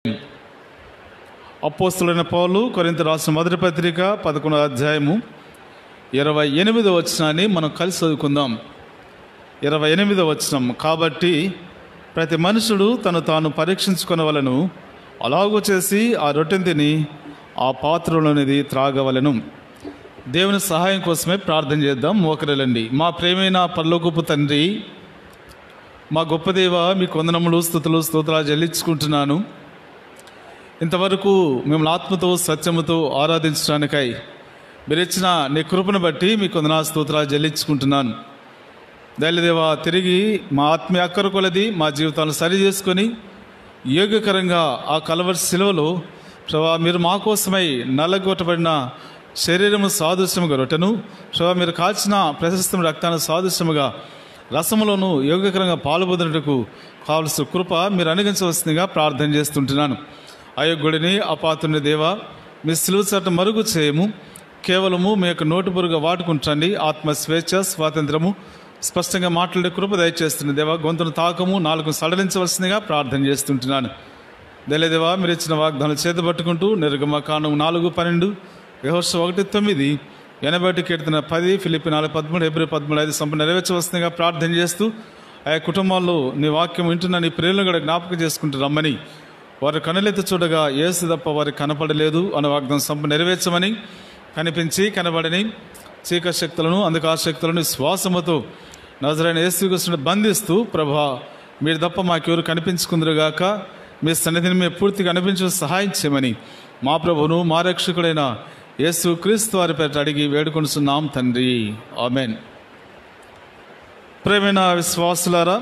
అపోస్తులైన పౌలు కొరింత రాసిన మొదటి పత్రిక పదకొండో అధ్యాయము ఇరవై ఎనిమిదో వచనాన్ని మనం కలిసి చదువుకుందాం ఇరవై ఎనిమిదో వచనం కాబట్టి ప్రతి మనుషుడు తను తాను పరీక్షించుకొనవలను అలాగూ చేసి ఆ రొట్టెని తిని ఆ పాత్రలోనిది త్రాగవలను దేవుని సహాయం కోసమే ప్రార్థన చేద్దాం మోకరలండి మా ప్రేమైన పరలోకపు తండ్రి మా గొప్ప దేవ మీ కొందనములు స్థుతులు స్తోత్రాలు చెల్లించుకుంటున్నాను ఇంతవరకు మిమ్మల్ని ఆత్మతో సత్యముతో ఆరాధించడానికై మీరు ఇచ్చిన నీ కృపను బట్టి మీ కొందనా స్తోత్రాలు చెల్లించుకుంటున్నాను దయలేదేవా తిరిగి మా ఆత్మీయ అక్కర కొలది మా జీవితాలను సరి చేసుకొని యోగ్యకరంగా ఆ కలవరి శిలువలో ప్రభా మీరు మా కోసమై నల్లగొట్టబడిన శరీరము సాదృశ్యముగా రొట్టెను ప్రభా మీరు కాల్చిన ప్రశస్తం రక్తాన్ని సాదృశ్యముగా రసములోను యోగ్యకరంగా పాల్పొందినట్టుకు కావలసిన కృప మీరు అనుగించవలసిందిగా ప్రార్థన చేస్తుంటున్నాను అయోగ్యుడిని అపాతుని దేవా మీ సిలువ చట్టం మరుగు చేయము కేవలము మీ యొక్క నోటి బురుగా వాడుకుంటండి ఆత్మ స్వేచ్ఛ స్వాతంత్రము స్పష్టంగా మాట్లాడే కృప దయచేస్తుంది దేవా గొంతును తాకము నాలుగు సడలించవలసిందిగా ప్రార్థన చేస్తుంటున్నాను దేలేదేవా మీరు ఇచ్చిన వాగ్దానం చేతబట్టుకుంటూ నిర్గమ కాండం నాలుగు పన్నెండు యహోష ఒకటి తొమ్మిది ఎనభై కీర్తన పది ఫిలిపి నాలుగు పదమూడు ఎబ్రి పదమూడు ఐదు సంపూర్ణ నెరవేర్చవలసిందిగా ప్రార్థన చేస్తూ ఆయా కుటుంబాల్లో నీ వాక్యం వింటున్న నీ ప్రియులను కూడా జ్ఞాపకం చేసుకుంటూ రమ్మని వారు కనులెత్తి చూడగా ఏసు తప్ప వారికి కనపడలేదు అనే వాగ్దానం సంపూర్ణ నెరవేర్చమని కనిపించి కనబడని చీక శక్తులను అందుకు శక్తులను శ్వాసముతో నజరైన యేసుకృష్ణుడు బంధిస్తూ ప్రభా మీరు తప్ప మాకెవరు కనిపించుకుందరుగాక మీ సన్నిధిని మేము పూర్తిగా కనిపించు సహాయం చేయమని మా ప్రభువును మా రక్షకుడైన యేసు క్రీస్తు వారి పేట అడిగి వేడుకొనుచున్నాం తండ్రి ఆమెన్ ప్రేమైన విశ్వాసులారా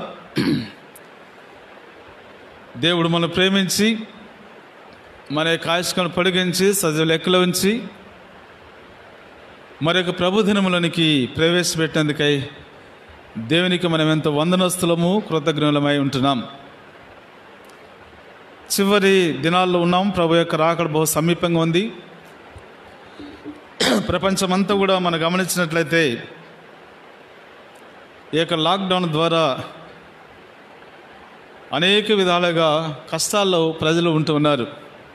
దేవుడు మనం ప్రేమించి మన యొక్క ఆయుష్కాలను పొడిగించి సజీవ లెక్కలో ఉంచి మరొక ప్రభు దినములోనికి ప్రవేశపెట్టేందుకై దేవునికి మనం ఎంత వందనస్తులము కృతజ్ఞులమై ఉంటున్నాం చివరి దినాల్లో ఉన్నాం ప్రభు యొక్క రాకడ బహు సమీపంగా ఉంది ప్రపంచమంతా కూడా మనం గమనించినట్లయితే ఈ యొక్క లాక్డౌన్ ద్వారా అనేక విధాలుగా కష్టాల్లో ప్రజలు ఉంటూ ఉన్నారు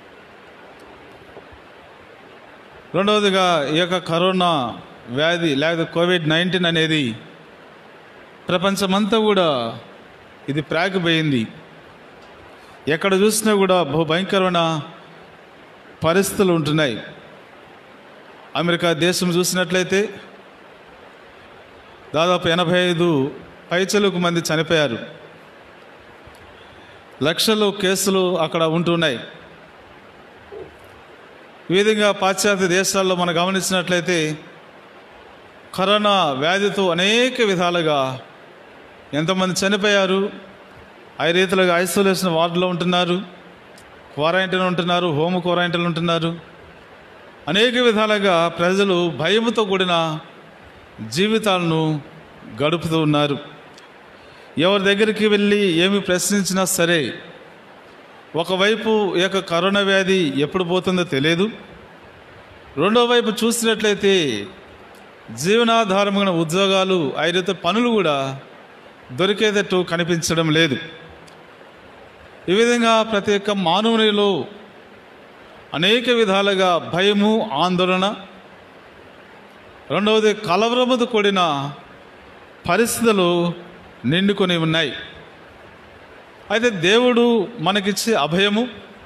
రెండవదిగా ఈ యొక్క కరోనా వ్యాధి లేకపోతే కోవిడ్ నైన్టీన్ అనేది ప్రపంచమంతా కూడా ఇది ప్రాగిపోయింది ఎక్కడ చూసినా కూడా బహు భయంకరమైన పరిస్థితులు ఉంటున్నాయి అమెరికా దేశం చూసినట్లయితే దాదాపు ఎనభై ఐదు పైచలకు మంది చనిపోయారు లక్షలు కేసులు అక్కడ ఉంటున్నాయి ఈ విధంగా పాశ్చాత్య దేశాల్లో మనం గమనించినట్లయితే కరోనా వ్యాధితో అనేక విధాలుగా ఎంతమంది చనిపోయారు ఆ రీతిలుగా ఐసోలేషన్ వార్డులో ఉంటున్నారు క్వారంటైన్ ఉంటున్నారు హోమ్ క్వారంటైన్ ఉంటున్నారు అనేక విధాలుగా ప్రజలు భయముతో కూడిన జీవితాలను గడుపుతూ ఉన్నారు ఎవరి దగ్గరికి వెళ్ళి ఏమి ప్రశ్నించినా సరే ఒకవైపు ఈ యొక్క కరోనా వ్యాధి ఎప్పుడు పోతుందో తెలియదు రెండో వైపు చూసినట్లయితే జీవనాధారమైన ఉద్యోగాలు ఐదైతే పనులు కూడా దొరికేటట్టు కనిపించడం లేదు ఈ విధంగా ప్రతి ఒక్క మానవునిలో అనేక విధాలుగా భయము ఆందోళన రెండవది కలవరముతో కూడిన పరిస్థితులు నిండుకొని ఉన్నాయి అయితే దేవుడు మనకిచ్చే అభయము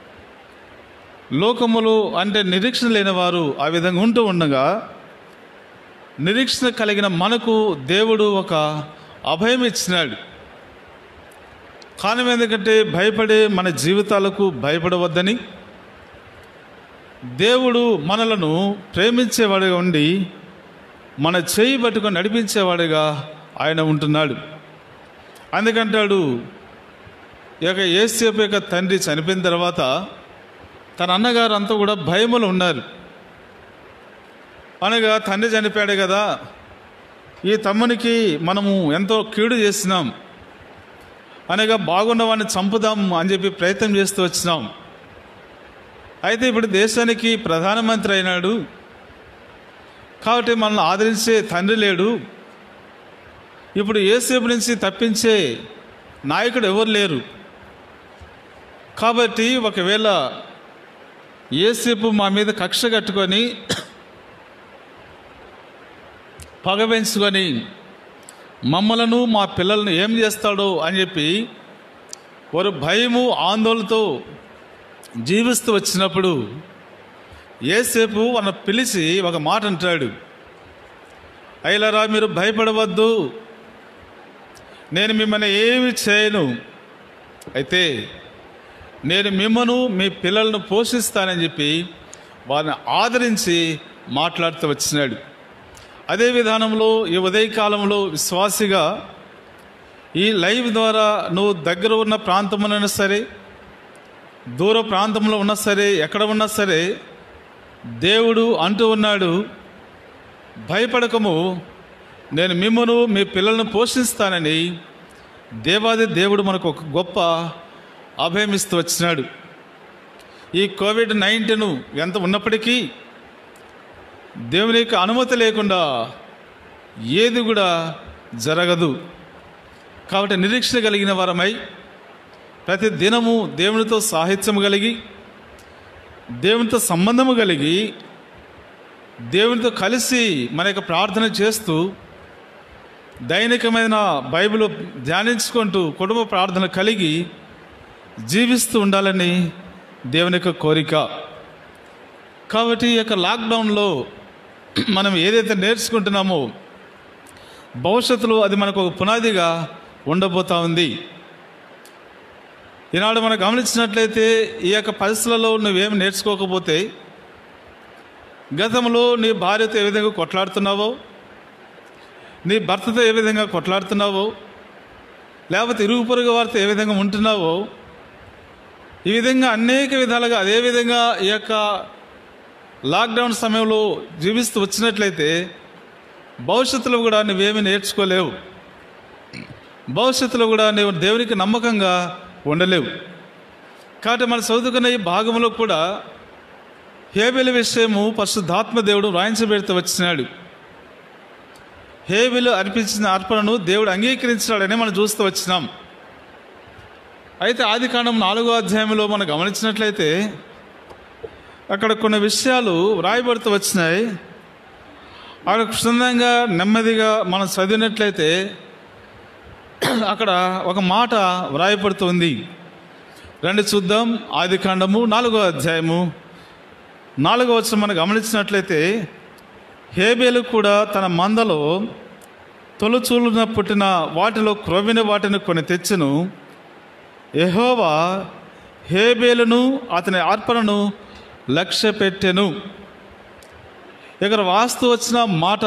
లోకములు అంటే నిరీక్షణ లేని వారు ఆ విధంగా ఉంటూ ఉండగా నిరీక్షణ కలిగిన మనకు దేవుడు ఒక అభయం ఇచ్చినాడు కారణం ఎందుకంటే భయపడే మన జీవితాలకు భయపడవద్దని దేవుడు మనలను ప్రేమించేవాడిగా ఉండి మన చేయి పట్టుకొని నడిపించేవాడిగా ఆయన ఉంటున్నాడు అందుకంటాడు ఈ యొక్క ఏసేపు యొక్క తండ్రి చనిపోయిన తర్వాత తన అన్నగారు అంతా కూడా భయములు ఉన్నారు అనగా తండ్రి చనిపోయాడు కదా ఈ తమ్మునికి మనము ఎంతో కీడు చేసినాం అనగా బాగున్న వాడిని చంపుదాం అని చెప్పి ప్రయత్నం చేస్తూ వచ్చినాం అయితే ఇప్పుడు దేశానికి ప్రధానమంత్రి అయినాడు కాబట్టి మనల్ని ఆదరించే తండ్రి లేడు ఇప్పుడు ఏసేపు నుంచి తప్పించే నాయకుడు ఎవరు లేరు కాబట్టి ఒకవేళ ఏసేపు మా మీద కక్ష కట్టుకొని పగ పెంచుకొని మమ్మలను మా పిల్లలను ఏం చేస్తాడో అని చెప్పి వారు భయము ఆందోళనతో జీవిస్తూ వచ్చినప్పుడు ఏసేపు వాళ్ళని పిలిచి ఒక మాట అంటాడు అయ్యలారా మీరు భయపడవద్దు నేను మిమ్మల్ని ఏమి చేయను అయితే నేను మిమ్మను మీ పిల్లలను పోషిస్తానని చెప్పి వారిని ఆదరించి మాట్లాడుతూ వచ్చినాడు అదే విధానంలో ఈ ఉదయకాలంలో విశ్వాసిగా ఈ లైవ్ ద్వారా నువ్వు దగ్గర ఉన్న ప్రాంతంలోనైనా సరే దూర ప్రాంతంలో ఉన్నా సరే ఎక్కడ ఉన్నా సరే దేవుడు అంటూ ఉన్నాడు భయపడకము నేను మిమ్మను మీ పిల్లలను పోషిస్తానని దేవాది దేవుడు మనకు ఒక గొప్ప అభయమిస్తూ వచ్చినాడు ఈ కోవిడ్ నైన్టీన్ ఎంత ఉన్నప్పటికీ దేవుని యొక్క అనుమతి లేకుండా ఏది కూడా జరగదు కాబట్టి నిరీక్షణ కలిగిన వారమై ప్రతి దినము దేవునితో సాహిత్యం కలిగి దేవునితో సంబంధము కలిగి దేవునితో కలిసి మన యొక్క ప్రార్థన చేస్తూ దైనికమైన బైబిల్ ధ్యానించుకుంటూ కుటుంబ ప్రార్థన కలిగి జీవిస్తూ ఉండాలని దేవుని యొక్క కోరిక కాబట్టి ఈ యొక్క లాక్డౌన్లో మనం ఏదైతే నేర్చుకుంటున్నామో భవిష్యత్తులో అది మనకు ఒక పునాదిగా ఉండబోతా ఉంది ఈనాడు మనం గమనించినట్లయితే ఈ యొక్క పరిస్థితులలో నువ్వేమి నేర్చుకోకపోతే గతంలో నీ భార్యతో ఏ విధంగా కొట్లాడుతున్నావో నీ భర్తతో ఏ విధంగా కొట్లాడుతున్నావో లేకపోతే ఇరుగు పొరుగు వారితో ఏ విధంగా ఉంటున్నావో ఈ విధంగా అనేక విధాలుగా అదే విధంగా ఈ యొక్క లాక్డౌన్ సమయంలో జీవిస్తూ వచ్చినట్లయితే భవిష్యత్తులో కూడా నువ్వేమీ నేర్చుకోలేవు భవిష్యత్తులో కూడా నువ్వు దేవునికి నమ్మకంగా ఉండలేవు కాబట్టి మన చదువుకున్న ఈ భాగంలో కూడా హేబెలు విషయము పరిశుద్ధాత్మ దేవుడు వ్రాయించబెడితే వచ్చినాడు హేబెలు అర్పించిన అర్పణను దేవుడు అంగీకరించాడని మనం చూస్తూ వచ్చినాం అయితే ఆది కాండం నాలుగో అధ్యాయంలో మనం గమనించినట్లయితే అక్కడ కొన్ని విషయాలు వ్రాయబడుతూ వచ్చినాయి అక్కడ క్షుణ్ణంగా నెమ్మదిగా మనం చదివినట్లయితే అక్కడ ఒక మాట వ్రాయబడుతుంది రండి చూద్దాం ఆది కాండము నాలుగో అధ్యాయము నాలుగో వచ్చిన మనం గమనించినట్లయితే హేబేలు కూడా తన మందలో తొలుచూలున పుట్టిన వాటిలో క్రొవిన వాటిని కొన్ని తెచ్చును యెహోవా హేబేలును అతని అర్పణను లక్ష్య పెట్టెను ఇక్కడ వాస్తు వచ్చిన మాట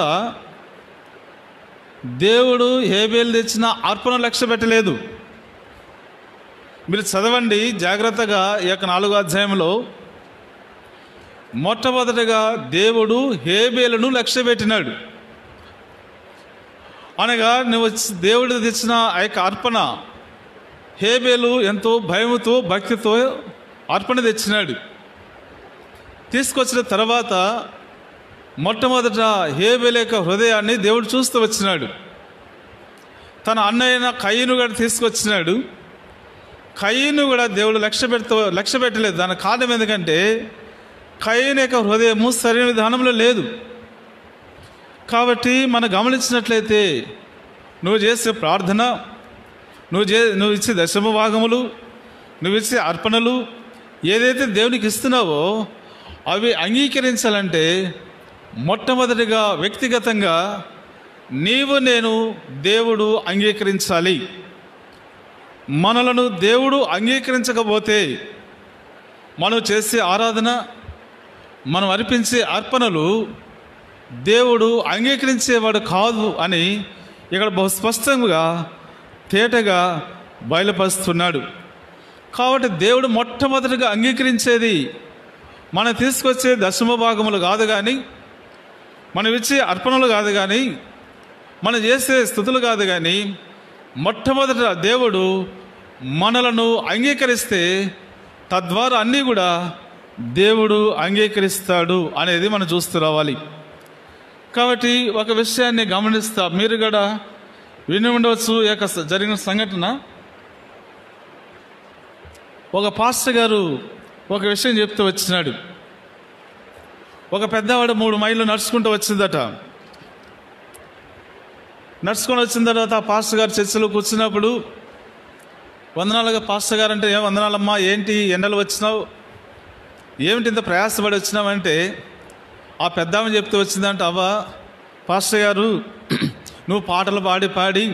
దేవుడు హేబేలు తెచ్చిన అర్పణ లక్ష్య పెట్టలేదు మీరు చదవండి జాగ్రత్తగా ఈ యొక్క నాలుగో అధ్యాయంలో మొట్టమొదటిగా దేవుడు హేబేలును లక్ష్య పెట్టినాడు అనగా నువ్వు దేవుడు తెచ్చిన ఆ యొక్క అర్పణ హేబేలు ఎంతో భయముతో భక్తితో అర్పణ తెచ్చినాడు తీసుకొచ్చిన తర్వాత మొట్టమొదట హేబేలు యొక్క హృదయాన్ని దేవుడు చూస్తూ వచ్చినాడు తన అన్నయ్యన కయ్యను కూడా తీసుకొచ్చినాడు కయ్యను కూడా దేవుడు లక్ష్య పెడుతూ లక్ష్య పెట్టలేదు దాని కారణం ఎందుకంటే కయ్యను యొక్క హృదయము సరైన విధానంలో లేదు కాబట్టి మనం గమనించినట్లయితే నువ్వు చేసే ప్రార్థన నువ్వు చే నువ్వు ఇచ్చే దశమ భాగములు నువ్వు ఇచ్చే అర్పణలు ఏదైతే దేవునికి ఇస్తున్నావో అవి అంగీకరించాలంటే మొట్టమొదటిగా వ్యక్తిగతంగా నీవు నేను దేవుడు అంగీకరించాలి మనలను దేవుడు అంగీకరించకపోతే మనం చేసే ఆరాధన మనం అర్పించే అర్పణలు దేవుడు అంగీకరించేవాడు కాదు అని ఇక్కడ బహు స్పష్టంగా తేటగా బయలుపరుస్తున్నాడు కాబట్టి దేవుడు మొట్టమొదటిగా అంగీకరించేది మనం తీసుకొచ్చే దశమ భాగములు కాదు కానీ మనం ఇచ్చే అర్పణలు కాదు కానీ మనం చేసే స్థుతులు కాదు కానీ మొట్టమొదట దేవుడు మనలను అంగీకరిస్తే తద్వారా అన్నీ కూడా దేవుడు అంగీకరిస్తాడు అనేది మనం చూస్తూ రావాలి కాబట్టి ఒక విషయాన్ని గమనిస్తా మీరు కూడా విని ఉండవచ్చు ఈ యొక్క స- జరిగిన సంఘటన ఒక పాస్టర్ గారు ఒక విషయం చెప్తూ వచ్చినాడు ఒక పెద్దవాడు మూడు మైళ్ళు నడుచుకుంటూ వచ్చిందట నడుచుకొని వచ్చిన తర్వాత ఆ పాస్టర్ గారు చర్చిలో కూర్చున్నప్పుడు వందనాలుగా పాస్టర్ గారు అంటే ఏం వందనాలమ్మా ఏంటి ఎండలు వచ్చినావు ఏమిటి ఇంత ప్రయాసపడి వచ్చినావంటే ఆ పెద్దామ చెప్తూ వచ్చిందంట అవ్వ పాస్టర్ గారు నువ్వు పాటలు పాడి పాడి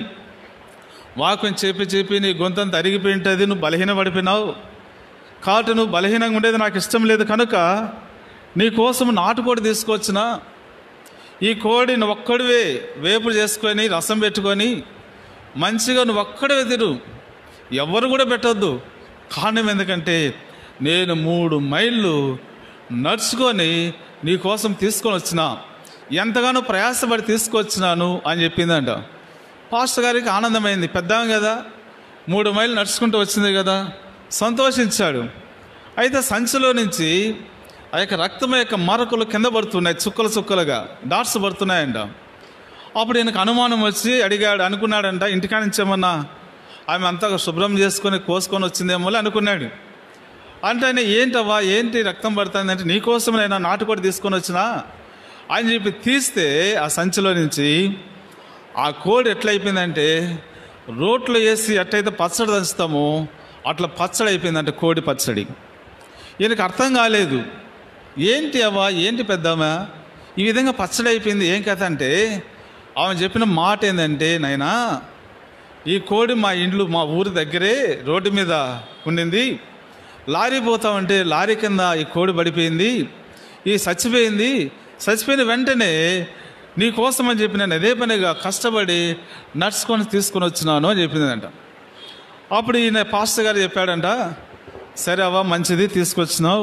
వాక్యం చెప్పి చెప్పి నీ గొంతంత అరిగిపోయి ఉంటుంది నువ్వు బలహీన పడిపోయినావు కాబట్టి నువ్వు బలహీనంగా ఉండేది నాకు ఇష్టం లేదు కనుక నీ కోసం నాటుకోడి తీసుకొచ్చిన ఈ కోడి నువ్వు ఒక్కడివే వేపుడు చేసుకొని రసం పెట్టుకొని మంచిగా నువ్వు ఒక్కడివే తిరు ఎవరు కూడా పెట్టొద్దు కారణం ఎందుకంటే నేను మూడు మైళ్ళు నడుచుకొని నీ కోసం తీసుకొని వచ్చిన ఎంతగానో ప్రయాసపడి తీసుకొచ్చినాను అని చెప్పిందంట పాస్టర్ గారికి ఆనందమైంది పెద్దాం కదా మూడు మైళ్ళు నడుచుకుంటూ వచ్చింది కదా సంతోషించాడు అయితే సంచిలో నుంచి ఆ యొక్క రక్తం యొక్క మరకలు కింద పడుతున్నాయి చుక్కలు చుక్కలుగా డాట్స్ పడుతున్నాయంట అప్పుడు ఈయనకు అనుమానం వచ్చి అడిగాడు అనుకున్నాడంట ఇంటికాడ నుంచి ఏమన్నా ఆమె అంతా శుభ్రం చేసుకొని కోసుకొని వచ్చిందేమో అని అనుకున్నాడు అంటే ఆయన ఏంటవ్వా ఏంటి రక్తం పడుతుంది అంటే నీకోసం నేను నాటుకోడి తీసుకొని వచ్చినా అని చెప్పి తీస్తే ఆ సంచిలో నుంచి ఆ కోడి ఎట్లయిపోయిందంటే రోట్లో వేసి ఎట్లయితే పచ్చడి దంచుతామో అట్లా పచ్చడి అయిపోయిందంటే కోడి పచ్చడి ఈయనకు అర్థం కాలేదు ఏంటి అవ్వా ఏంటి పెద్దమ్మా ఈ విధంగా పచ్చడి అయిపోయింది ఏం కథ అంటే ఆమె చెప్పిన మాట ఏంటంటే నాయనా ఈ కోడి మా ఇండ్లు మా ఊరి దగ్గరే రోడ్డు మీద ఉండింది లారీ పోతామంటే లారీ కింద ఈ కోడి పడిపోయింది ఈ చచ్చిపోయింది చచ్చిపోయిన వెంటనే నీ కోసం అని చెప్పి నేను అదే పనిగా కష్టపడి నడుచుకొని తీసుకొని వచ్చినాను అని చెప్పిందంట అప్పుడు ఈయన పాస్టర్ గారు చెప్పాడంట సరే అవ్వ మంచిది తీసుకొచ్చినావు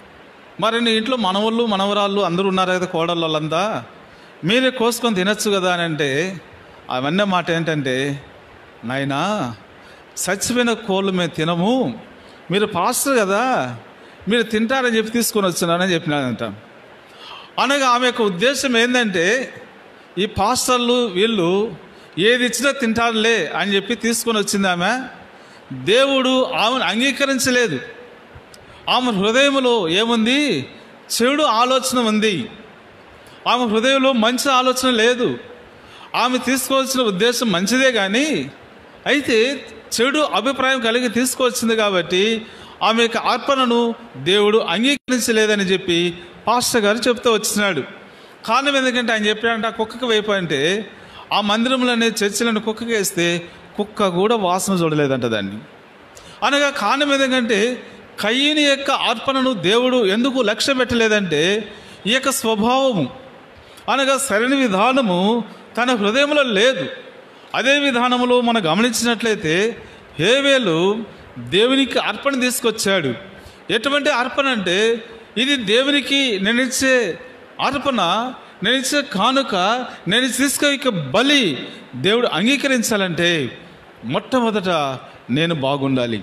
మరి నీ ఇంట్లో మనవళ్ళు మనవరాళ్ళు అందరూ ఉన్నారు కదా కోడళ్ళు వాళ్ళంతా మీరే కోసుకొని తినచ్చు కదా అని అంటే అవన్నీ మాట ఏంటంటే నాయనా చచ్చిపోయిన కోళ్ళు మేము తినము మీరు పాస్టర్ కదా మీరు తింటారని చెప్పి తీసుకొని వచ్చినానని చెప్పినాడంట అనగా ఆమె యొక్క ఉద్దేశం ఏంటంటే ఈ పాస్టర్లు వీళ్ళు ఏది ఇచ్చినా తింటారులే అని చెప్పి తీసుకొని వచ్చింది ఆమె దేవుడు ఆమెను అంగీకరించలేదు ఆమె హృదయంలో ఏముంది చెడు ఆలోచన ఉంది ఆమె హృదయంలో మంచి ఆలోచన లేదు ఆమె తీసుకోవాల్సిన ఉద్దేశం మంచిదే కానీ అయితే చెడు అభిప్రాయం కలిగి తీసుకొచ్చింది కాబట్టి ఆమె యొక్క అర్పణను దేవుడు అంగీకరించలేదని చెప్పి పాస్టర్ గారు చెప్తూ వచ్చినాడు కారణం ఎందుకంటే ఆయన చెప్పాడంటే ఆ కుక్కకి వైపు అంటే ఆ మందిరంలోనే చర్చిలను కుక్కకి వేస్తే కుక్క కూడా వాసన చూడలేదంట దాన్ని అనగా కారణం ఎందుకంటే కయ్యని యొక్క అర్పణను దేవుడు ఎందుకు లక్ష్య పెట్టలేదంటే ఈ యొక్క స్వభావము అనగా సరైన విధానము తన హృదయంలో లేదు అదే విధానంలో మనం గమనించినట్లయితే హేవేలు దేవునికి అర్పణ తీసుకొచ్చాడు ఎటువంటి అర్పణ అంటే ఇది దేవునికి నేను ఇచ్చే అర్పణ నేను ఇచ్చే కానుక నేను తీసుకు ఇక బలి దేవుడు అంగీకరించాలంటే మొట్టమొదట నేను బాగుండాలి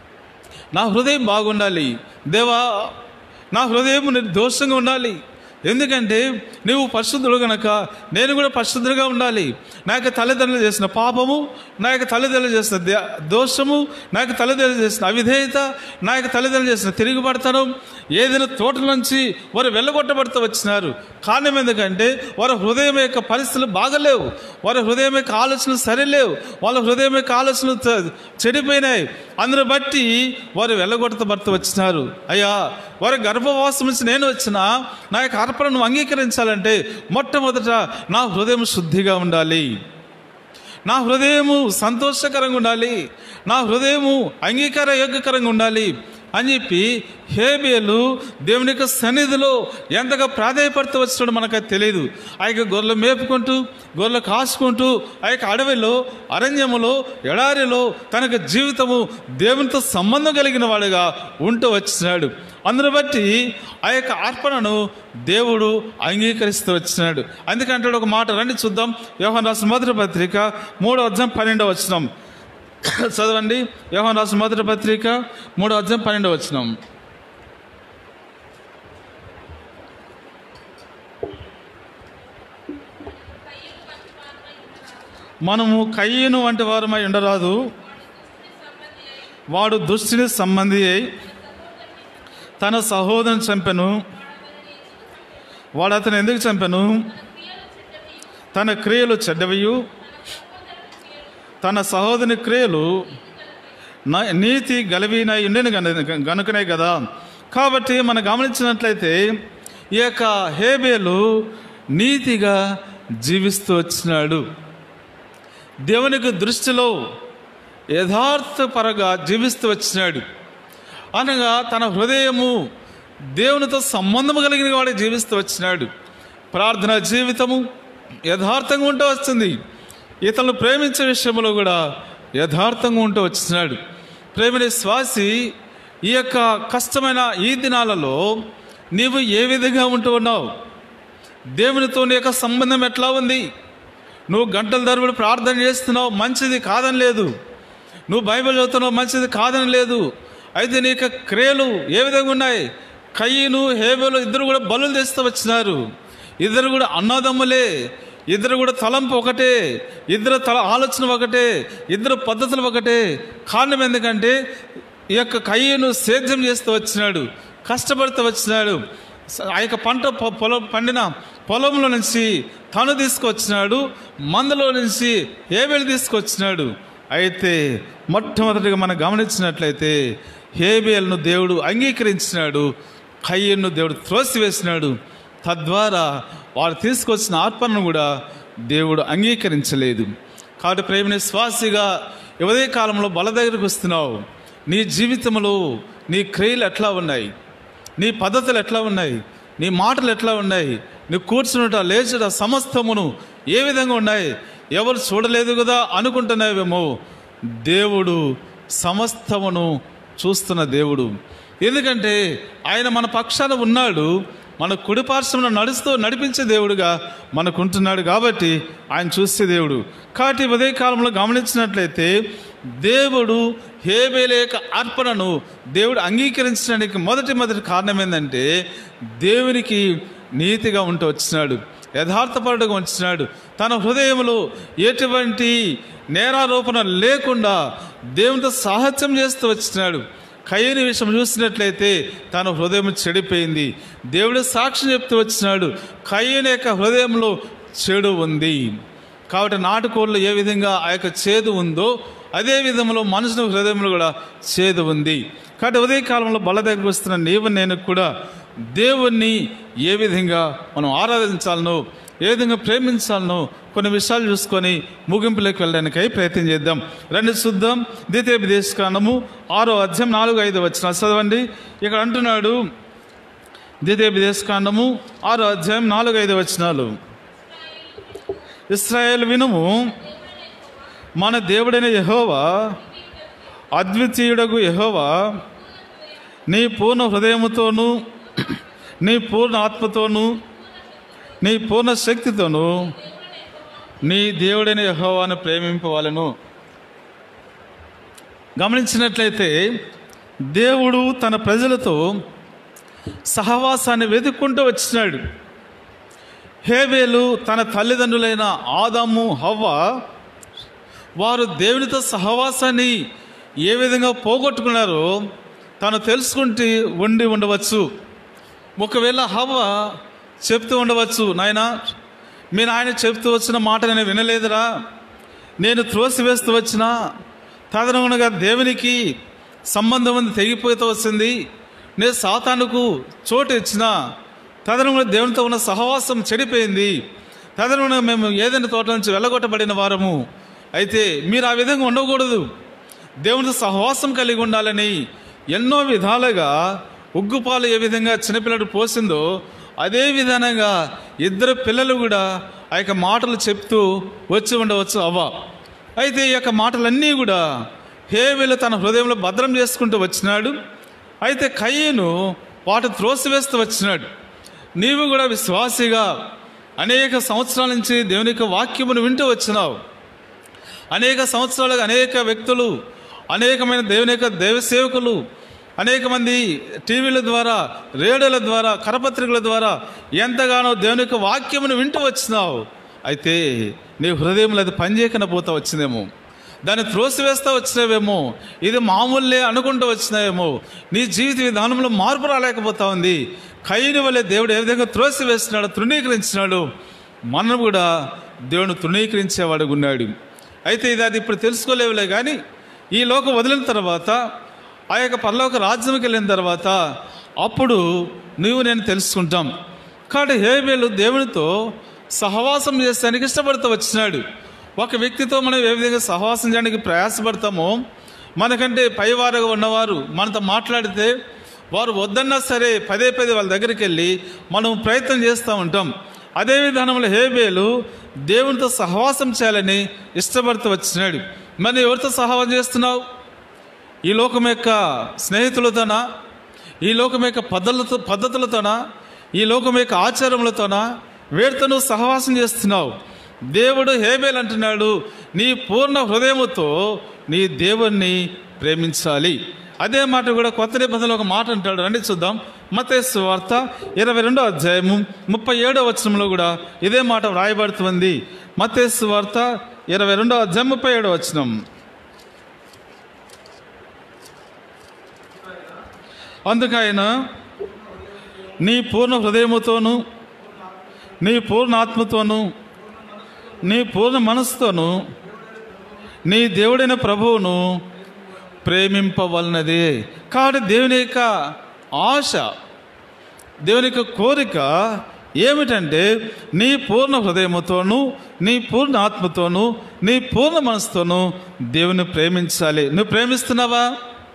నా హృదయం బాగుండాలి దేవా నా హృదయం నిర్దోషంగా ఉండాలి ఎందుకంటే నువ్వు పరిశుద్ధుడు గనక నేను కూడా పరిశుద్ధుడుగా ఉండాలి నా యొక్క తల్లిదండ్రులు చేసిన పాపము నా యొక్క తల్లిదండ్రులు చేసిన దే- దోషము నా యొక్క తల్లిదండ్రులు చేసిన అవిధేయత నా యొక్క తల్లిదండ్రులు చేసిన తిరుగుబడతనం ఏదైనా తోట నుంచి వారు వెళ్ళగొట్టబడుతూ వచ్చినారు కారణం ఎందుకంటే వారి హృదయం యొక్క పరిస్థితులు బాగలేవు వారి హృదయం యొక్క ఆలోచనలు సరిలేవు వాళ్ళ హృదయం యొక్క ఆలోచనలు చ- చెడిపోయినాయి అందును బట్టి వారు వెళ్ళగొట్టబడుతూ వచ్చినారు అయ్యా వారి గర్భవాసం నుంచి నేను వచ్చిన నా యొక్క అర్పణను అంగీకరించాలంటే మొట్టమొదట నా హృదయం శుద్ధిగా ఉండాలి నా హృదయము సంతోషకరంగా ఉండాలి నా హృదయము అంగీకార యోగ్యకరంగా ఉండాలి అని చెప్పి హేబేలు దేవుని యొక్క సన్నిధిలో ఎంతగా ప్రాధాయపడుతూ వచ్చినాడో మనకు అది తెలియదు ఆ యొక్క గొర్రెలు మేపుకుంటూ గొర్రెలు కాసుకుంటూ ఆ యొక్క అడవిలో అరణ్యములో ఎడారిలో తనకు జీవితము దేవునితో సంబంధం కలిగిన వాడుగా ఉంటూ వచ్చినాడు అందును బట్టి ఆ యొక్క అర్పణను దేవుడు అంగీకరిస్తూ వచ్చినాడు అందుకంటే ఒక మాట రండి చూద్దాం యోహన్ రాసిన మొదటి పత్రిక మూడో అధ్యాయం పన్నెండవ వచ్చినాం చదవండి యోహన్ రాసిన మొదటి పత్రిక మూడో అధ్యాయం పన్నెండవ వచ్చినాం మనము కయ్యను వంటి వారమై ఉండరాదు వాడు దుష్టిని సంబంధి అయి తన సహోదరుని చంపెను వాడు అతను ఎందుకు చంపెను తన క్రియలు చెడ్డవియు తన సహోదరుని క్రియలు న- నీతి గలవినై ఉండేను గన- గనుకనే కదా కాబట్టి మనం గమనించినట్లయితే ఈ యొక్క హేబేలు నీతిగా జీవిస్తూ వచ్చినాడు దేవునికి దృష్టిలో యథార్థపరగా జీవిస్తూ వచ్చినాడు అనగా తన హృదయము దేవునితో సంబంధం కలిగిన వాడే జీవిస్తూ వచ్చినాడు ప్రార్థన జీవితము యథార్థంగా ఉంటూ వస్తుంది ఇతరులు ప్రేమించే విషయంలో కూడా యథార్థంగా ఉంటూ వచ్చినాడు ప్రేమిని శ్వాసి ఈ యొక్క కష్టమైన ఈ దినాలలో నీవు ఏ విధంగా ఉంటూ ఉన్నావు దేవునితో నీ యొక్క సంబంధం ఎట్లా ఉంది నువ్వు గంటల తరబడి ప్రార్థన చేస్తున్నావు మంచిది కాదని లేదు నువ్వు బైబిల్ చదువుతున్నావు మంచిది కాదని లేదు అయితే నీ యొక్క క్రియలు ఏ విధంగా ఉన్నాయి కయ్యను హేబేలు ఇద్దరు కూడా బలులు తెస్తూ వచ్చినారు ఇద్దరు కూడా అన్నదమ్ములే ఇద్దరు కూడా తలంపు ఒకటే ఇద్దరు తల ఆలోచన ఒకటే ఇద్దరు పద్ధతులు ఒకటే కారణం ఎందుకంటే ఈ యొక్క కయ్యను సేద్యం చేస్తూ వచ్చినాడు కష్టపడుతూ వచ్చినాడు స- ఆ యొక్క పంట పొ- పొలం పండిన పొలంలో నుంచి తను తీసుకొచ్చినాడు మందులో నుంచి హేబేలు తీసుకొచ్చినాడు అయితే మొట్టమొదటిగా మనం గమనించినట్లయితే హేబేల్ను దేవుడు అంగీకరించినాడు కయ్యను దేవుడు త్రోసివేసినాడు తద్వారా వారు తీసుకొచ్చిన ఆత్మను కూడా దేవుడు అంగీకరించలేదు కాబట్టి ప్రేమిని శ్వాసిగా ఉదయ కాలంలో బల దగ్గరకు వస్తున్నావు నీ జీవితంలో నీ క్రియలు ఎట్లా ఉన్నాయి నీ పద్ధతులు ఎట్లా ఉన్నాయి నీ మాటలు ఎట్లా ఉన్నాయి నీ కూర్చునుట లేచుట సమస్తమును ఏ విధంగా ఉన్నాయి ఎవరు చూడలేదు కదా అనుకుంటున్నావేమో దేవుడు సమస్తమును చూస్తున్న దేవుడు ఎందుకంటే ఆయన మన పక్షాన ఉన్నాడు మన కుడి పార్శ్వమున నడుస్తూ నడిపించే దేవుడుగా మనకుంటున్నాడు కాబట్టి ఆయన చూసే దేవుడు కాబట్టి ఉదయ కాలంలో గమనించినట్లయితే దేవుడు హేబేలేక అర్పణను దేవుడు అంగీకరించడానికి మొదటి మొదటి కారణం ఏంటంటే దేవునికి నీతిగా ఉంటూ వచ్చినాడు యథార్థపరుడుగా వచ్చినాడు తన హృదయంలో ఎటువంటి నేరారోపణ లేకుండా దేవునితో సాహత్యం చేస్తూ వచ్చినాడు కయ్యని విషయం చూసినట్లయితే తన హృదయం చెడిపోయింది దేవుడు సాక్ష్యం చెప్తూ వచ్చినాడు కయ్యని యొక్క హృదయంలో చెడు ఉంది కాబట్టి నాటుకోళ్ళు ఏ విధంగా ఆ యొక్క చేదు ఉందో అదే విధంలో మనుషుల హృదయంలో కూడా చేదు ఉంది కాబట్టి ఉదయకాలంలో బల దగ్గరకు వస్తున్న నీవు నేను కూడా దేవుణ్ణి ఏ విధంగా మనం ఆరాధించాలనో ఏ విధంగా ప్రేమించాలనో కొన్ని విషయాలు చూసుకొని ముగింపులోకి వెళ్ళడానికై ప్రయత్నం చేద్దాం రెండు చూద్దాం ద్వితీయ విదేశకాండము ఆరో అధ్యాయం నాలుగు ఐదు వచ్చిన చదవండి ఇక్కడ అంటున్నాడు ద్వితీయ విదేశకాండము ఆరో అధ్యాయం నాలుగు ఐదు వచనాలు ఇస్రాయేల్ వినుము మన దేవుడైన యహోవా అద్వితీయుడగు యహోవా నీ పూర్ణ హృదయముతోనూ నీ పూర్ణ ఆత్మతోనూ నీ పూర్ణ శక్తితోనూ నీ దేవుడైన యహోవాను ప్రేమింపవాలను గమనించినట్లయితే దేవుడు తన ప్రజలతో సహవాసాన్ని వెతుక్కుంటూ వచ్చినాడు హేబేలు తన తల్లిదండ్రులైన ఆదాము హవ్వ వారు దేవునితో సహవాసాన్ని ఏ విధంగా పోగొట్టుకున్నారో తను తెలుసుకుంటే ఉండి ఉండవచ్చు ఒకవేళ హవ్వ చెప్తూ ఉండవచ్చు నాయన మీ నాయన చెప్తూ వచ్చిన మాట నేను వినలేదురా నేను త్రోసివేస్తూ వచ్చిన తదనుగుణంగా దేవునికి సంబంధం ఉంది తెగిపోతూ వచ్చింది నేను సాతానుకు చోటు ఇచ్చిన తదనుగుణంగా దేవునితో ఉన్న సహవాసం చెడిపోయింది తదనుగుణంగా మేము ఏదైనా తోట నుంచి వెళ్ళగొట్టబడిన వారము అయితే మీరు ఆ విధంగా ఉండకూడదు దేవునితో సహవాసం కలిగి ఉండాలని ఎన్నో విధాలుగా ఉగ్గుపాలు ఏ విధంగా చిన్నపిల్లడు పోసిందో అదే విధానంగా ఇద్దరు పిల్లలు కూడా ఆ యొక్క మాటలు చెప్తూ వచ్చి ఉండవచ్చు అవ్వ అయితే ఈ యొక్క మాటలన్నీ కూడా హేవెలు తన హృదయంలో భద్రం చేసుకుంటూ వచ్చినాడు అయితే కయ్యను వాటి త్రోసివేస్తూ వచ్చినాడు నీవు కూడా విశ్వాసిగా అనేక సంవత్సరాల నుంచి దేవుని యొక్క వాక్యమును వింటూ వచ్చినావు అనేక సంవత్సరాలుగా అనేక వ్యక్తులు అనేకమైన దేవుని యొక్క దైవ సేవకులు అనేక మంది టీవీల ద్వారా రేడియోల ద్వారా కరపత్రికల ద్వారా ఎంతగానో దేవుని యొక్క వాక్యమును వింటూ వచ్చినావు అయితే నీ హృదయంలో అది పనిచేయకుండా పోతా వచ్చిందేమో దాన్ని త్రోసివేస్తా వచ్చినావేమో ఇది మామూలే అనుకుంటూ వచ్చినావేమో నీ జీవిత విధానంలో మార్పు రాలేకపోతా ఉంది కయ్యని వల్లే దేవుడు ఏ విధంగా త్రోసివేస్తున్నాడు తృణీకరించినాడు మనం కూడా దేవుని తృణీకరించేవాడు ఉన్నాడు అయితే ఇది అది ఇప్పుడు తెలుసుకోలేవులే కానీ ఈ లోకం వదిలిన తర్వాత ఆ యొక్క పరలోక రాజ్యంకి వెళ్ళిన తర్వాత అప్పుడు నువ్వు నేను తెలుసుకుంటాం కాబట్టి హేబేలు దేవునితో సహవాసం చేస్తానికి ఇష్టపడుతూ వచ్చినాడు ఒక వ్యక్తితో మనం ఏ విధంగా సహవాసం చేయడానికి ప్రయాసపడతామో మనకంటే పైవారుగా ఉన్నవారు మనతో మాట్లాడితే వారు వద్దన్నా సరే పదే పదే వాళ్ళ దగ్గరికి వెళ్ళి మనం ప్రయత్నం చేస్తూ ఉంటాం అదే విధానంలో హేబేలు దేవునితో సహవాసం చేయాలని ఇష్టపడుతూ వచ్చినాడు మరి ఎవరితో సహవాసం చేస్తున్నావు ఈ లోకం యొక్క స్నేహితులతోనా ఈ లోకం యొక్క పద్ధతులతో పద్ధతులతోనా ఈ లోకం యొక్క ఆచారములతోనా వీరితో నువ్వు సహవాసం చేస్తున్నావు దేవుడు హేబేల్ అంటున్నాడు నీ పూర్ణ హృదయముతో నీ దేవుణ్ణి ప్రేమించాలి అదే మాట కూడా కొత్త నిబంధనలో ఒక మాట అంటాడు రండి చూద్దాం మతేసు వార్త ఇరవై రెండో అధ్యాయము ముప్పై ఏడో వచనంలో కూడా ఇదే మాట వ్రాయబడుతుంది మతేసు వార్త ఇరవై రెండో అధ్యాయం ముప్పై ఏడో వచనం అందుకైన నీ పూర్ణ హృదయముతోను నీ పూర్ణ ఆత్మతోను నీ పూర్ణ మనసుతోను నీ దేవుడైన ప్రభువును ప్రేమింపవలనది కాబట్టి దేవుని యొక్క ఆశ దేవుని యొక్క కోరిక ఏమిటంటే నీ పూర్ణ హృదయముతోను నీ పూర్ణ ఆత్మతోను నీ పూర్ణ మనసుతోను దేవుని ప్రేమించాలి నువ్వు ప్రేమిస్తున్నావా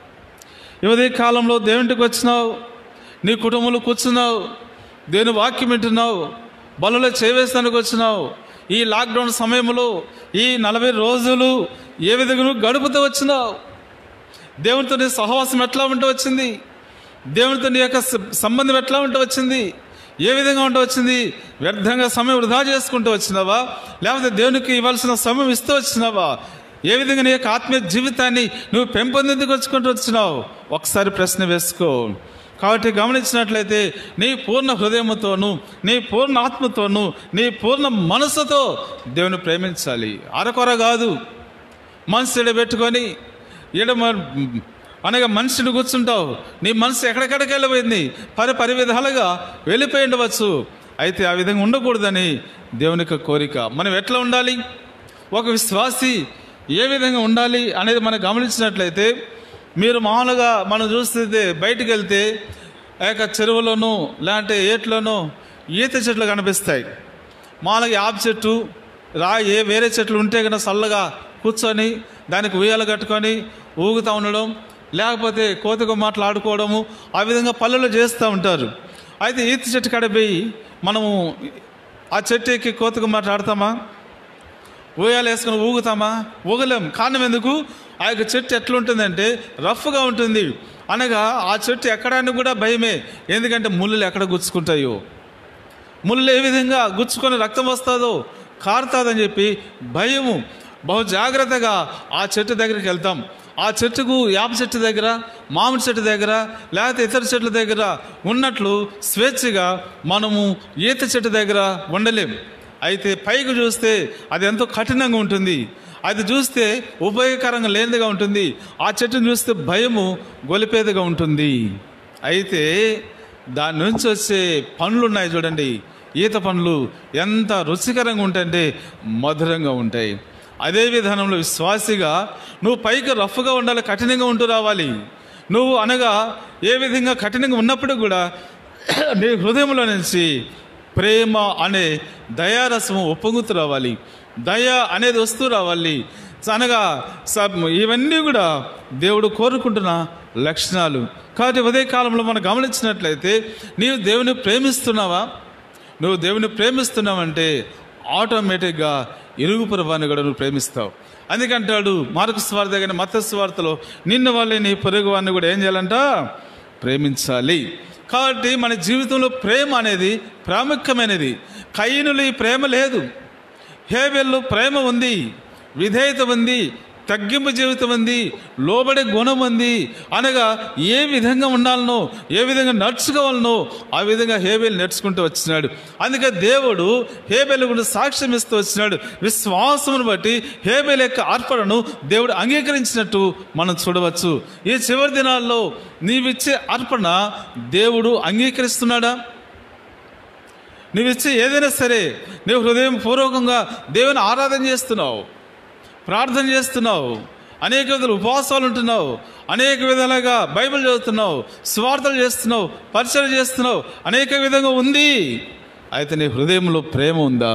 యువదే కాలంలో దేవుంటికి వచ్చినావు నీ కుటుంబంలో కూర్చున్నావు దేవుని వాక్యం వింటున్నావు బలలో చేవేస్తానికి వచ్చినావు ఈ లాక్డౌన్ సమయంలో ఈ నలభై రోజులు ఏ విధంగా నువ్వు గడుపుతూ వచ్చినావు దేవునితో నీ సహవాసం ఎట్లా ఉంటూ వచ్చింది దేవునితో నీ యొక్క స- సంబంధం ఎట్లా ఉంటూ వచ్చింది ఏ విధంగా ఉంటూ వచ్చింది వ్యర్థంగా సమయం వృధా చేసుకుంటూ వచ్చినావా లేకపోతే దేవునికి ఇవ్వాల్సిన సమయం ఇస్తూ వచ్చినావా ఏ విధంగా నీ యొక్క ఆత్మీయ జీవితాన్ని నువ్వు పెంపొందిందుకు వచ్చుకుంటూ వచ్చినావు ఒకసారి ప్రశ్న వేసుకో కాబట్టి గమనించినట్లయితే నీ పూర్ణ హృదయముతోను నీ పూర్ణ ఆత్మతోను నీ పూర్ణ మనసుతో దేవుని ప్రేమించాలి అరకొర కాదు మనసు పెట్టుకొని ఈడ మ- అనగా మనిషిని కూర్చుంటావు నీ మనసు ఎక్కడెక్కడికి వెళ్ళిపోయింది పరి పరి విధాలుగా వెళ్ళిపోయి ఉండవచ్చు అయితే ఆ విధంగా ఉండకూడదని దేవుని యొక్క కోరిక మనం ఎట్లా ఉండాలి ఒక విశ్వాసి ఏ విధంగా ఉండాలి అనేది మనం గమనించినట్లయితే మీరు మామూలుగా మనం చూస్తే బయటికి వెళ్తే ఆ యొక్క చెరువులోనూ లేదంటే ఏట్లోనూ ఈత చెట్లు కనిపిస్తాయి మామూలుగా యాప చెట్టు రా ఏ వేరే చెట్లు ఉంటే కనుక చల్లగా కూర్చొని దానికి ఉయ్యాలు కట్టుకొని ఊగుతూ ఉండడం లేకపోతే కోతిక మాట్లాడుకోవడము ఆ విధంగా పల్లెలు చేస్తూ ఉంటారు అయితే ఈత చెట్టు కాడ పోయి మనము ఆ చెట్టు ఎక్కి కోతిక మాట్లాడతామా ఊయాలు వేసుకొని ఊగుతామా ఊగలేం కారణం ఎందుకు ఆ యొక్క చెట్టు ఎట్లుంటుందంటే రఫ్గా ఉంటుంది అనగా ఆ చెట్టు ఎక్కడానికి కూడా భయమే ఎందుకంటే ముళ్ళు ఎక్కడ గుచ్చుకుంటాయో ముళ్ళు ఏ విధంగా గుచ్చుకొని రక్తం వస్తుందో కారుతుందని చెప్పి భయము బహు జాగ్రత్తగా ఆ చెట్టు దగ్గరికి వెళ్తాం ఆ చెట్టుకు యాప చెట్టు దగ్గర మామిడి చెట్టు దగ్గర లేకపోతే ఇతర చెట్ల దగ్గర ఉన్నట్లు స్వేచ్ఛగా మనము ఈత చెట్టు దగ్గర ఉండలేం అయితే పైకి చూస్తే అది ఎంతో కఠినంగా ఉంటుంది అది చూస్తే ఉపయోగకరంగా లేనిదిగా ఉంటుంది ఆ చెట్టును చూస్తే భయము గొలిపేదిగా ఉంటుంది అయితే దాని నుంచి వచ్చే పండ్లు ఉన్నాయి చూడండి ఈత పండ్లు ఎంత రుచికరంగా ఉంటాయంటే మధురంగా ఉంటాయి అదే విధానంలో విశ్వాసిగా నువ్వు పైకి రఫ్గా ఉండాలి కఠినంగా ఉంటూ రావాలి నువ్వు అనగా ఏ విధంగా కఠినంగా ఉన్నప్పుడు కూడా నీ హృదయంలో నుంచి ప్రేమ అనే దయారసము ఒప్పొంగుతూ రావాలి దయ అనేది వస్తూ రావాలి అనగా సబ్ ఇవన్నీ కూడా దేవుడు కోరుకుంటున్న లక్షణాలు కాబట్టి ఉదయ కాలంలో మనం గమనించినట్లయితే నీవు దేవుని ప్రేమిస్తున్నావా నువ్వు దేవుని ప్రేమిస్తున్నావంటే ఆటోమేటిక్గా ఇరుగు పొరవాన్ని కూడా నువ్వు ప్రేమిస్తావు అందుకంటాడు మార్కు స్వార్థ కానీ మత స్వార్థలో నిన్న వాళ్ళే నీ పొరుగు వారిని కూడా ఏం చేయాలంట ప్రేమించాలి కాబట్టి మన జీవితంలో ప్రేమ అనేది ప్రాముఖ్యమైనది కయ్యనులు ఈ ప్రేమ లేదు హేబెల్లో ప్రేమ ఉంది విధేయత ఉంది తగ్గింపు జీవితం ఉంది లోబడే గుణం ఉంది అనగా ఏ విధంగా ఉండాలనో ఏ విధంగా నడుచుకోవాలనో ఆ విధంగా హేబేలు నడుచుకుంటూ వచ్చినాడు అందుకే దేవుడు హేబేలు గురించి సాక్ష్యం ఇస్తూ వచ్చినాడు విశ్వాసమును బట్టి హేబేలు యొక్క అర్పణను దేవుడు అంగీకరించినట్టు మనం చూడవచ్చు ఈ చివరి దినాల్లో నీవిచ్చే అర్పణ దేవుడు అంగీకరిస్తున్నాడా నువ్విచ్చే ఏదైనా సరే నువ్వు హృదయం పూర్వకంగా దేవుని ఆరాధన చేస్తున్నావు ప్రార్థన చేస్తున్నావు అనేక విధాలు ఉపవాసాలు ఉంటున్నావు అనేక విధాలుగా బైబిల్ చదువుతున్నావు స్వార్థలు చేస్తున్నావు పరిచయం చేస్తున్నావు అనేక విధంగా ఉంది అయితే నీ హృదయంలో ప్రేమ ఉందా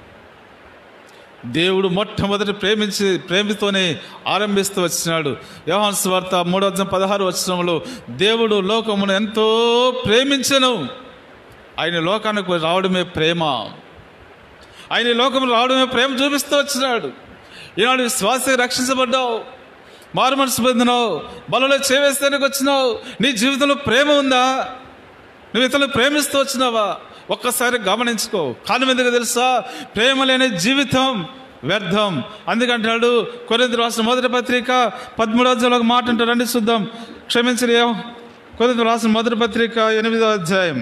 దేవుడు మొట్టమొదటి ప్రేమించి ప్రేమతోనే ఆరంభిస్తూ వచ్చినాడు యోహాన్ స్వార్త మూడో అధ్యాయం పదహారు వచ్చినంలో దేవుడు లోకమును ఎంతో ప్రేమించను ఆయన లోకానికి రావడమే ప్రేమ ఆయన ఈ లోకంలో రావడమే ప్రేమ చూపిస్తూ వచ్చినాడు ఈనాడు విశ్వాస రక్షించబడ్డావు మారు మనసు పొందినావు బలలో చేవేస్తానికి వచ్చినావు నీ జీవితంలో ప్రేమ ఉందా నువ్వు ఇతరులు ప్రేమిస్తూ వచ్చినావా ఒక్కసారి గమనించుకో కారణం ఎందుకు తెలుసా ప్రేమ లేని జీవితం వ్యర్థం అందుకంటాడు కొరింత రాసిన మొదటి పత్రిక పదమూడో అధ్యాయంలో ఒక మాట అంటారు రండి చూద్దాం క్షమించరు ఏం కొరింత రాసిన మొదటి పత్రిక ఎనిమిదో అధ్యాయం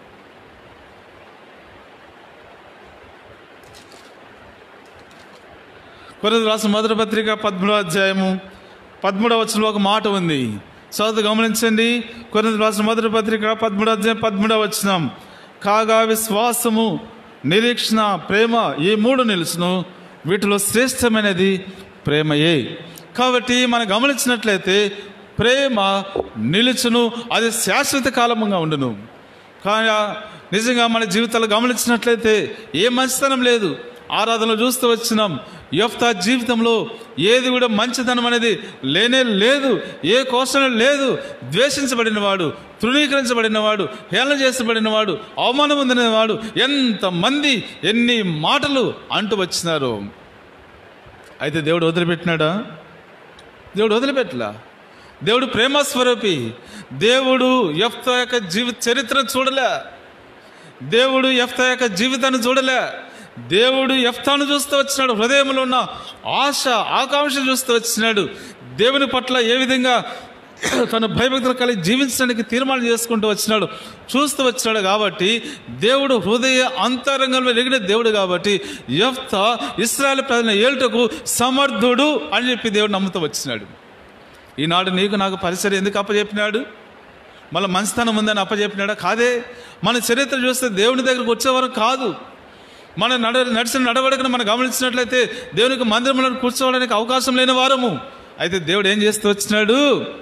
కొరింత రాసిన మొదటి పత్రిక పదమూడో అధ్యాయము పదమూడవ వచనంలో ఒక మాట ఉంది చదువు గమనించండి కొరింత రాసిన మొదటి పత్రిక పదమూడో అధ్యాయం పదమూడవ వచనం కాగా విశ్వాసము నిరీక్షణ ప్రేమ ఈ మూడు నిలుచును వీటిలో శ్రేష్టమైనది ప్రేమయే కాబట్టి మనం గమనించినట్లయితే ప్రేమ నిలుచును అది శాశ్వత కాలముగా ఉండును కానీ నిజంగా మన జీవితాలు గమనించినట్లయితే ఏ మంచితనం లేదు ఆరాధనలు చూస్తూ వచ్చినాం యొఫ్తా జీవితంలో ఏది కూడా మంచితనం అనేది లేనే లేదు ఏ కోసం లేదు ద్వేషించబడినవాడు తృణీకరించబడినవాడు హేళన చేసబడినవాడు అవమానం పొందినవాడు ఎంతమంది ఎన్ని మాటలు అంటూ వచ్చినారు అయితే దేవుడు వదిలిపెట్టినాడా దేవుడు వదిలిపెట్టలా దేవుడు ప్రేమస్వరూపి దేవుడు ఎఫ్త యొక్క జీవిత చరిత్ర చూడలే దేవుడు ఎఫ్త యొక్క జీవితాన్ని చూడలే దేవుడు ఎఫ్తాను చూస్తూ వచ్చినాడు హృదయంలో ఉన్న ఆశ ఆకాంక్ష చూస్తూ వచ్చినాడు దేవుని పట్ల ఏ విధంగా తన భయభక్తులు కలిగి జీవించడానికి తీర్మానం చేసుకుంటూ వచ్చినాడు చూస్తూ వచ్చినాడు కాబట్టి దేవుడు హృదయ అంతరంగంలో ఎగిన దేవుడు కాబట్టి ఎఫ్త ఇస్రాయల్ ప్రజల ఏలుటకు సమర్థుడు అని చెప్పి దేవుడు నమ్ముతూ వచ్చినాడు ఈనాడు నీకు నాకు పరిసరం ఎందుకు అప్పచెప్పినాడు మళ్ళీ మంచితనం ఉందని అప్పచెప్పినాడా కాదే మన చరిత్ర చూస్తే దేవుని దగ్గరకు వచ్చేవారు కాదు మన నడ నడిచిన నడవడికను మనం గమనించినట్లయితే దేవునికి మందిరంలో కూర్చోవడానికి అవకాశం లేని వారము అయితే దేవుడు ఏం చేస్తూ వచ్చినాడు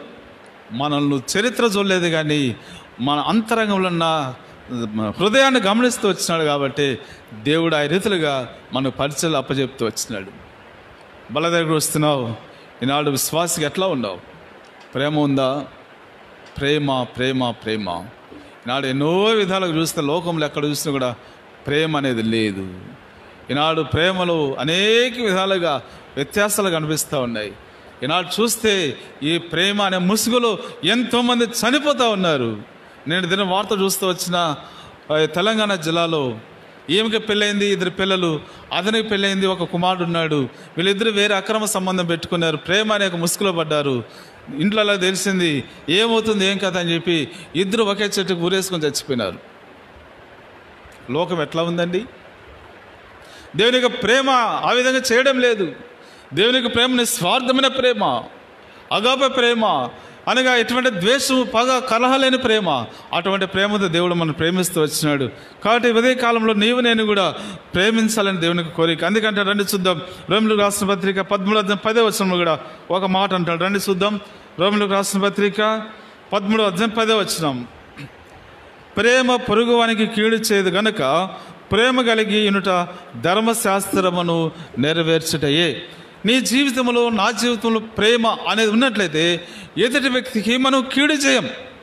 మనల్ని చరిత్ర చూడలేదు కానీ మన అంతరంగంలో ఉన్న హృదయాన్ని గమనిస్తూ వచ్చినాడు కాబట్టి దేవుడు ఆ రీతులుగా మన పరిచయలు అప్పచెప్తూ వచ్చినాడు బల దగ్గర వస్తున్నావు ఈనాడు విశ్వాసికి ఎట్లా ఉండవు ప్రేమ ఉందా ప్రేమ ప్రేమ ప్రేమ ఈనాడు ఎన్నో విధాలుగా చూస్తే లోకంలో ఎక్కడ చూసినా కూడా ప్రేమ అనేది లేదు ఈనాడు ప్రేమలు అనేక విధాలుగా వ్యత్యాసాలు కనిపిస్తూ ఉన్నాయి ఈనాడు చూస్తే ఈ ప్రేమ అనే ముసుగులో ఎంతోమంది చనిపోతూ ఉన్నారు నేను దిన వార్త చూస్తూ వచ్చిన ఆ, తెలంగాణ జిల్లాలో ఈమెకి పెళ్ళైంది ఇద్దరు పిల్లలు అతనికి పెళ్ళైంది ఒక కుమారుడు ఉన్నాడు వీళ్ళిద్దరు వేరే అక్రమ సంబంధం పెట్టుకున్నారు ప్రేమ అనే ఒక ముసుగులో పడ్డారు ఇంట్లో అలా తెలిసింది ఏమవుతుంది ఏం కథ అని చెప్పి ఇద్దరు ఒకే చెట్టుకు ఊరేసుకొని చచ్చిపోయినారు లోకం ఎట్లా ఉందండి దేవుని యొక్క ప్రేమ ఆ విధంగా చేయడం లేదు దేవుని యొక్క ప్రేమ నిస్వార్థమైన ప్రేమ అగాప ప్రేమ అనగా ఎటువంటి ద్వేషము పగ కలహలేని ప్రేమ అటువంటి ప్రేమతో దేవుడు మనం ప్రేమిస్తూ వచ్చినాడు కాబట్టి ఉదయ కాలంలో నీవు నేను కూడా ప్రేమించాలని దేవునికి కోరిక అందుకంటే రండి చూద్దాం రోమిలకు రాసిన పత్రిక పదమూడు అధ్యాయం పదే వచనంలో కూడా ఒక మాట అంటాడు రండి చూద్దాం రోమిలకు రాసిన పత్రిక పదమూడు అధ్యాయం పదే వచనం ప్రేమ పొరుగువానికి కీడు చేయదు గనుక ప్రేమ కలిగి ఇనుట ధర్మశాస్త్రమును నెరవేర్చుటయే నీ జీవితంలో నా జీవితంలో ప్రేమ అనేది ఉన్నట్లయితే ఎదుటి వ్యక్తికి మనం కీడు చేయం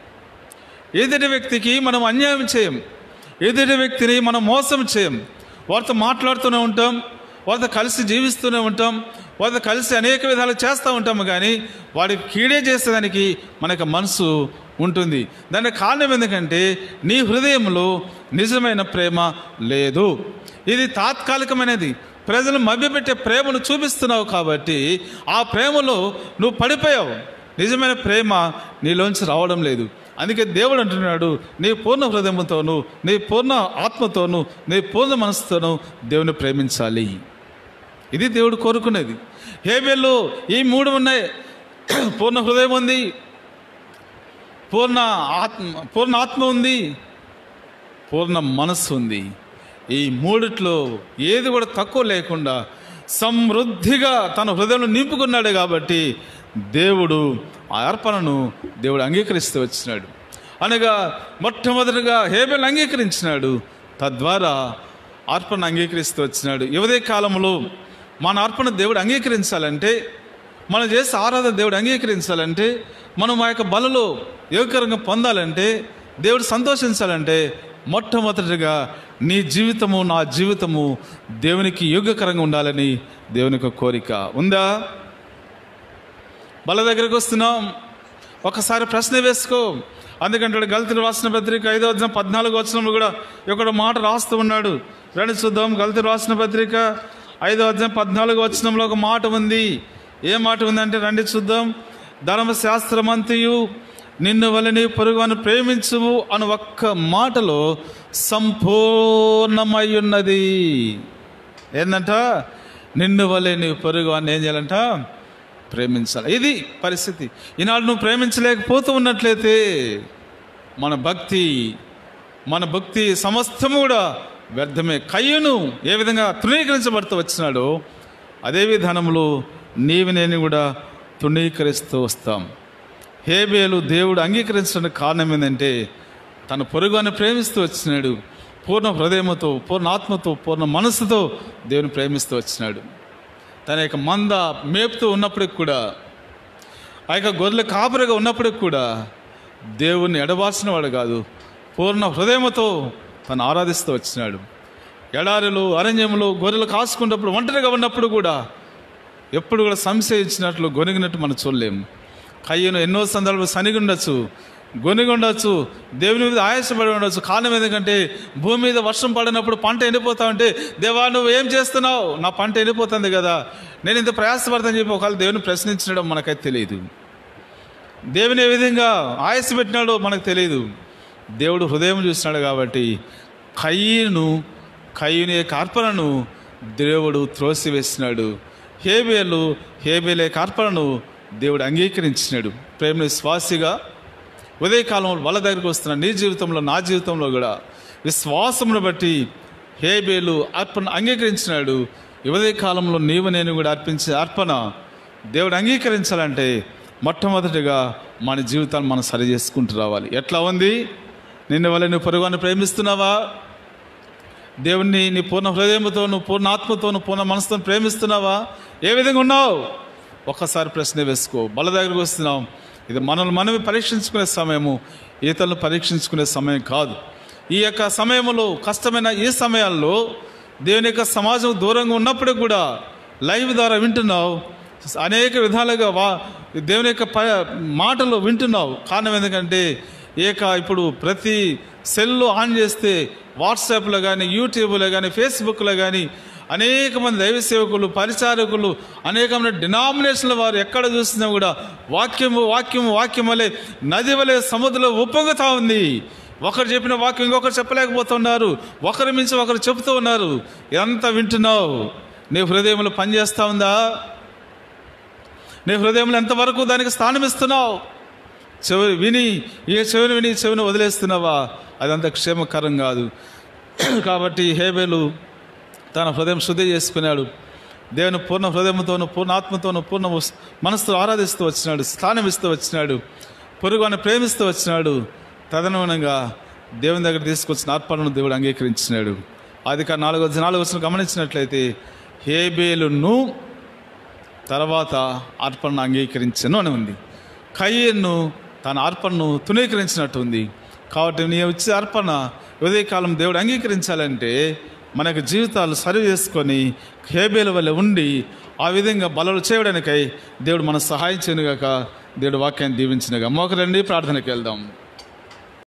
ఎదుటి వ్యక్తికి మనం అన్యాయం చేయం ఎదుటి వ్యక్తిని మనం మోసం చేయం వారితో మాట్లాడుతూనే ఉంటాం వారితో కలిసి జీవిస్తూనే ఉంటాం వారితో కలిసి అనేక విధాలు చేస్తూ ఉంటాము కానీ వాడికి కీడే చేసేదానికి మనకు మనసు ఉంటుంది దానికి కారణం ఎందుకంటే నీ హృదయంలో నిజమైన ప్రేమ లేదు ఇది తాత్కాలికమైనది ప్రజలు మభ్యపెట్టే ప్రేమను చూపిస్తున్నావు కాబట్టి ఆ ప్రేమలో నువ్వు పడిపోయావు నిజమైన ప్రేమ నీలోంచి రావడం లేదు అందుకే దేవుడు అంటున్నాడు నీ పూర్ణ హృదయంతోను నీ పూర్ణ ఆత్మతోను నీ పూర్ణ మనసుతోను దేవుని ప్రేమించాలి ఇది దేవుడు కోరుకునేది హేబేల్లో ఈ మూడు ఉన్నాయి పూర్ణ హృదయం ఉంది పూర్ణ ఆత్మ పూర్ణ ఆత్మ ఉంది పూర్ణ మనస్సు ఉంది ఈ మూడిట్లో ఏది కూడా తక్కువ లేకుండా సమృద్ధిగా తన హృదయంలో నింపుకున్నాడు కాబట్టి దేవుడు ఆ అర్పణను దేవుడు అంగీకరిస్తూ వచ్చినాడు అనగా మొట్టమొదటిగా హేబెల్ అంగీకరించినాడు తద్వారా అర్పణ అంగీకరిస్తూ వచ్చినాడు యువదే కాలంలో మన అర్పణ దేవుడు అంగీకరించాలంటే మనం చేసే ఆరాధన దేవుడు అంగీకరించాలంటే మనం ఆ యొక్క బలలో ఏకరంగా పొందాలంటే దేవుడు సంతోషించాలంటే మొట్టమొదటిగా నీ జీవితము నా జీవితము దేవునికి యోగ్యకరంగా ఉండాలని దేవుని యొక్క కోరిక ఉందా బల దగ్గరికి వస్తున్నాం ఒకసారి ప్రశ్న వేసుకో అందుకంటే గల్తీలు రాసిన పత్రిక ఐదో వచ్చిన పద్నాలుగు వచనంలో కూడా ఇక్కడ మాట రాస్తూ ఉన్నాడు రండి చూద్దాం గల్తీలు రాసిన పత్రిక ఐదో అధ్యాయం పద్నాలుగు వచనంలో ఒక మాట ఉంది ఏ మాట ఉందంటే రండి చూద్దాం ధర్మశాస్త్రమంతయు నిన్ను వలని పొరుగును ప్రేమించువు అని ఒక్క మాటలో సంపూర్ణమై ఉన్నది ఏందంట నిన్ను వలె నీవు పొరుగు అని ఏం చేయాలంట ప్రేమించాలి ఇది పరిస్థితి ఈనాడు నువ్వు ప్రేమించలేకపోతూ ఉన్నట్లయితే మన భక్తి మన భక్తి సమస్తము కూడా వ్యర్థమే కయ్యను ఏ విధంగా తృణీకరించబడుతూ వచ్చినాడో అదే విధానంలో నీవి నేను కూడా తృణీకరిస్తూ వస్తాం హేబేలు దేవుడు అంగీకరించడానికి కారణం ఏంటంటే తన పొరుగుని ప్రేమిస్తూ వచ్చినాడు పూర్ణ హృదయముతో పూర్ణ ఆత్మతో పూర్ణ మనస్సుతో దేవుని ప్రేమిస్తూ వచ్చినాడు తన యొక్క మంద మేపుతూ ఉన్నప్పటికి కూడా ఆ యొక్క గొర్రెల కాపురగా ఉన్నప్పటికి కూడా దేవుణ్ణి ఎడబాల్సిన వాడు కాదు పూర్ణ హృదయముతో తను ఆరాధిస్తూ వచ్చినాడు ఎడారిలో అరణ్యములు గొర్రెలు కాసుకున్నప్పుడు ఒంటరిగా ఉన్నప్పుడు కూడా ఎప్పుడు కూడా సంశయించినట్లు గొనిగినట్టు మనం చూడలేము కయ్యను ఎన్నో సందర్భాలు సనిగి ఉండొచ్చు గొనిగి ఉండొచ్చు దేవుని మీద ఆయాసపడి ఉండొచ్చు కారణం ఎందుకంటే భూమి మీద వర్షం పడినప్పుడు పంట ఎండిపోతా ఉంటే దేవా నువ్వు ఏం చేస్తున్నావు నా పంట ఎండిపోతుంది కదా నేను ఇంత ప్రయాసపడతాను చెప్పి ఒకవేళ దేవుని ప్రశ్నించడం మనకైతే తెలియదు దేవుని ఏ విధంగా ఆయాస పెట్టినాడో మనకు తెలియదు దేవుడు హృదయం చూసినాడు కాబట్టి కయ్యను కయ్యుని యొక్క అర్పణను దేవుడు త్రోసివేసినాడు హేబేలు హేబేలే అర్పణను దేవుడు అంగీకరించినాడు ప్రేమ విశ్వాసిగా ఉదయకాలంలో వాళ్ళ దగ్గరికి వస్తున్న నీ జీవితంలో నా జీవితంలో కూడా విశ్వాసమును బట్టి హేబేలు అర్పణ అంగీకరించినాడు ఈ ఉదయ కాలంలో నీవు నేను కూడా అర్పించే అర్పణ దేవుడు అంగీకరించాలంటే మొట్టమొదటిగా మన జీవితాన్ని మనం సరి చేసుకుంటూ రావాలి ఎట్లా ఉంది నిన్ను వల్ల నువ్వు పొరుగుని ప్రేమిస్తున్నావా దేవుణ్ణి నీ పూర్ణ హృదయంతో నువ్వు పూర్ణ ఆత్మతో నువ్వు పూర్ణ మనసుతో ప్రేమిస్తున్నావా ఏ విధంగా ఉన్నావు ఒక్కసారి ప్రశ్న వేసుకో బల దగ్గరకు వస్తున్నాం ఇది మనల్ని మనమే పరీక్షించుకునే సమయము ఈతలను పరీక్షించుకునే సమయం కాదు ఈ యొక్క సమయంలో కష్టమైన ఈ సమయాల్లో దేవుని యొక్క సమాజం దూరంగా ఉన్నప్పుడు కూడా లైవ్ ద్వారా వింటున్నావు అనేక విధాలుగా వా దేవుని యొక్క ప మాటలు వింటున్నావు కారణం ఎందుకంటే ఏక ఇప్పుడు ప్రతి సెల్లో ఆన్ చేస్తే వాట్సాప్లో కానీ యూట్యూబ్లో కానీ ఫేస్బుక్లో కానీ అనేక మంది దైవ సేవకులు పరిచారకులు అనేకమైన డినామినేషన్ల వారు ఎక్కడ చూసినా కూడా వాక్యము వాక్యము వాక్యం వలె నది వలె సముద్రంలో ఉప్పొంగుతా ఉంది ఒకరు చెప్పిన వాక్యం ఇంకొకరు చెప్పలేకపోతున్నారు ఒకరి మించి ఒకరు చెబుతూ ఉన్నారు ఎంత వింటున్నావు నీ హృదయంలో పనిచేస్తూ ఉందా నీ హృదయంలో ఎంతవరకు దానికి స్థానం ఇస్తున్నావు చెవి విని ఏ చెవిని విని చెవిని వదిలేస్తున్నావా అదంత క్షేమకరం కాదు కాబట్టి హేబేలు తన హృదయం శుద్ధి చేసుకున్నాడు దేవుని పూర్ణ హృదయంతోను పూర్ణ ఆత్మతోను పూర్ణ ఉస్- మనసుతో ఆరాధిస్తూ వచ్చినాడు స్థానం ఇస్తూ వచ్చినాడు పొరుగుని ప్రేమిస్తూ వచ్చినాడు తదనుగుణంగా దేవుని దగ్గర తీసుకొచ్చిన అర్పణను దేవుడు అంగీకరించినాడు అది కా నాలుగు నాలుగు వచ్చిన గమనించినట్లయితే హేబేలును తర్వాత అర్పణను అంగీకరించను అని ఉంది కయ్యను తన అర్పణను తునీకరించినట్టు ఉంది కాబట్టి నీ వచ్చే అర్పణ ఉదయకాలం దేవుడు అంగీకరించాలంటే మనకు జీవితాలు సరి చేసుకొని హేబేల వల్ల ఉండి ఆ విధంగా బలలు చేయడానికై దేవుడు మన సహాయం చేయనుగాక దేవుడు వాక్యాన్ని దీవించినగా మోకరండి ప్రార్థనకి వెళ్దాం